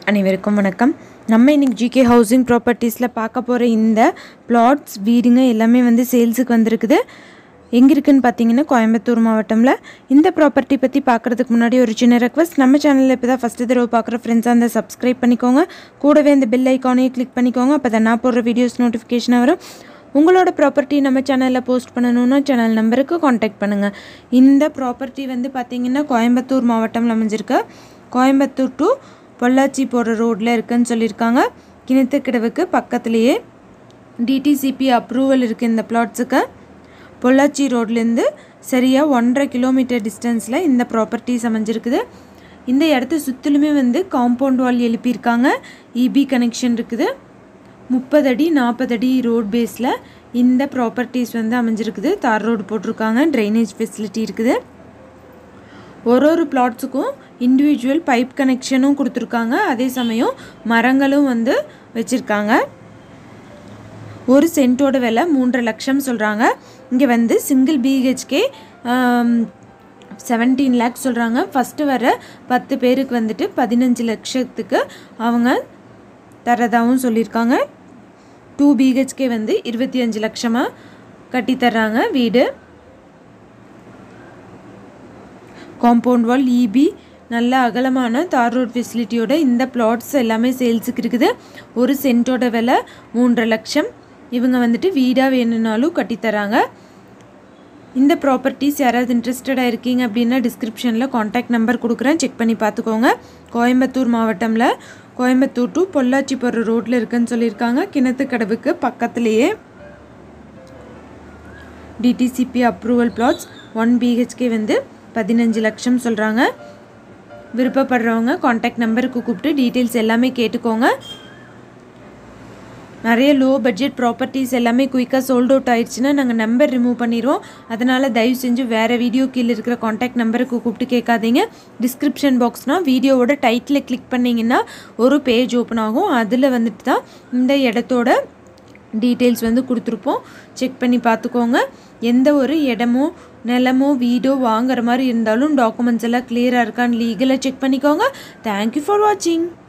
அனைவருக்கும் வணக்கம் நம்ம இன்னைக்கு ஜிகே ஹவுசிங் ப்ராப்பர்ட்டிஸில் பார்க்க போகிற இந்த பிளாட்ஸ் வீடுங்க எல்லாமே வந்து சேல்ஸுக்கு வந்திருக்குது எங்கே இருக்குன்னு பார்த்தீங்கன்னா கோயம்புத்தூர் மாவட்டமில் இந்த ப்ராப்பர்ட்டி பற்றி பார்க்குறதுக்கு முன்னாடி ஒரு சின்ன ரெக்வஸ்ட் நம்ம சேனலில் இப்போ தான் ஃபஸ்ட்டு தடவை பார்க்குற ஃப்ரெண்ட்ஸாக இருந்தால் சப்ஸ்கிரைப் பண்ணிக்கோங்க கூடவே இந்த பெல் ஐக்கானையும் கிளிக் பண்ணிக்கோங்க அப்போ தான் நான் போடுற வீடியோஸ் நோட்டிஃபிகேஷனாக வரும் உங்களோட ப்ராப்பர்ட்டி நம்ம சேனலில் போஸ்ட் பண்ணணுன்னா சேனல் நம்பருக்கு காண்டாக்ட் பண்ணுங்கள் இந்த ப்ராப்பர்ட்டி வந்து பார்த்தீங்கன்னா கோயம்புத்தூர் மாவட்டம்ல அமைஞ்சிருக்கு கோயம்புத்தூர் டு பொள்ளாச்சி போகிற ரோட்டில் இருக்குன்னு சொல்லியிருக்காங்க கிணத்துக்கிடவுக்கு பக்கத்துலேயே டிடிசிபி அப்ரூவல் இருக்குது இந்த பிளாட்ஸுக்கு பொள்ளாச்சி ரோட்லேருந்து சரியாக ஒன்றரை கிலோமீட்டர் டிஸ்டன்ஸில் இந்த ப்ராப்பர்ட்டிஸ் அமைஞ்சிருக்குது இந்த இடத்த சுற்றிலுமே வந்து காம்பவுண்ட் வால் எழுப்பியிருக்காங்க இபி கனெக்ஷன் இருக்குது முப்பது அடி நாற்பது அடி ரோட் பேஸில் இந்த ப்ராப்பர்ட்டிஸ் வந்து அமைஞ்சிருக்குது தார் ரோடு போட்டிருக்காங்க ட்ரைனேஜ் ஃபெசிலிட்டி இருக்குது ஒரு ஒரு பிளாட்ஸுக்கும் இண்டிவிஜுவல் பைப் கனெக்ஷனும் கொடுத்துருக்காங்க அதே சமயம் மரங்களும் வந்து வச்சுருக்காங்க ஒரு சென்ட்டோட விலை மூன்றரை லட்சம் சொல்கிறாங்க இங்கே வந்து சிங்கிள் பிஹெச்கே செவன்டீன் லேக்ஸ் சொல்கிறாங்க ஃபஸ்ட்டு வர பத்து பேருக்கு வந்துட்டு பதினஞ்சு லட்சத்துக்கு அவங்க தரதாகவும் சொல்லியிருக்காங்க டூ பிஹெச்கே வந்து இருபத்தி அஞ்சு லட்சமாக கட்டித்தர்றாங்க வீடு காம்பவுண்ட் வால் இபி நல்ல அகலமான தார் ரோட் ஃபெசிலிட்டியோட இந்த பிளாட்ஸ் எல்லாமே சேல்ஸுக்கு இருக்குது ஒரு சென்ட்டோட விலை மூன்றரை லட்சம் இவங்க வந்துட்டு வீடாக வேணும்னாலும் கட்டித்தராங்க இந்த ப்ராப்பர்ட்டிஸ் யாராவது இன்ட்ரெஸ்டடாக இருக்கீங்க அப்படின்னா டிஸ்கிரிப்ஷனில் காண்டாக்ட் நம்பர் கொடுக்குறேன் செக் பண்ணி பார்த்துக்கோங்க கோயம்புத்தூர் மாவட்டமில் கோயம்புத்தூர் டு பொள்ளாச்சி போகிற ரோட்டில் இருக்குன்னு சொல்லியிருக்காங்க கிணத்துக்கடவுக்கு பக்கத்துலேயே DTCP approval flats one BHK வந்து பதினஞ்சு லட்சம் சொல்கிறாங்க விருப்பப்படுறவங்க காண்டாக்ட் நம்பருக்கு கூப்பிட்டு டீட்டெயில்ஸ் எல்லாமே கேட்டுக்கோங்க நிறைய லோ பட்ஜெட் ப்ராப்பர்ட்டிஸ் எல்லாமே குயிக்காக சோல்ட் அவுட் ஆயிடுச்சுன்னா நாங்கள் நம்பர் ரிமூவ் பண்ணிடுவோம் அதனால் தயவு செஞ்சு வேறு வீடியோ கீழே இருக்கிற காண்டாக்ட் நம்பருக்கு கூப்பிட்டு கேட்காதீங்க டிஸ்கிரிப்ஷன் பாக்ஸ்னால் வீடியோவோட டைட்டில் கிளிக் பண்ணிங்கன்னா ஒரு பேஜ் ஓப்பன் ஆகும் அதில் வந்துட்டு தான் இந்த இடத்தோட டீட்டெயில்ஸ் வந்து கொடுத்துருப்போம் செக் பண்ணி பார்த்துக்கோங்க எந்த ஒரு இடமோ நிலமோ வீடோ வாங்குற மாதிரி இருந்தாலும் டாக்குமெண்ட்ஸ் எல்லாம் கிளியராக இருக்கான்னு லீகலாக செக் பண்ணிக்கோங்க தேங்க்யூ ஃபார் வாட்சிங்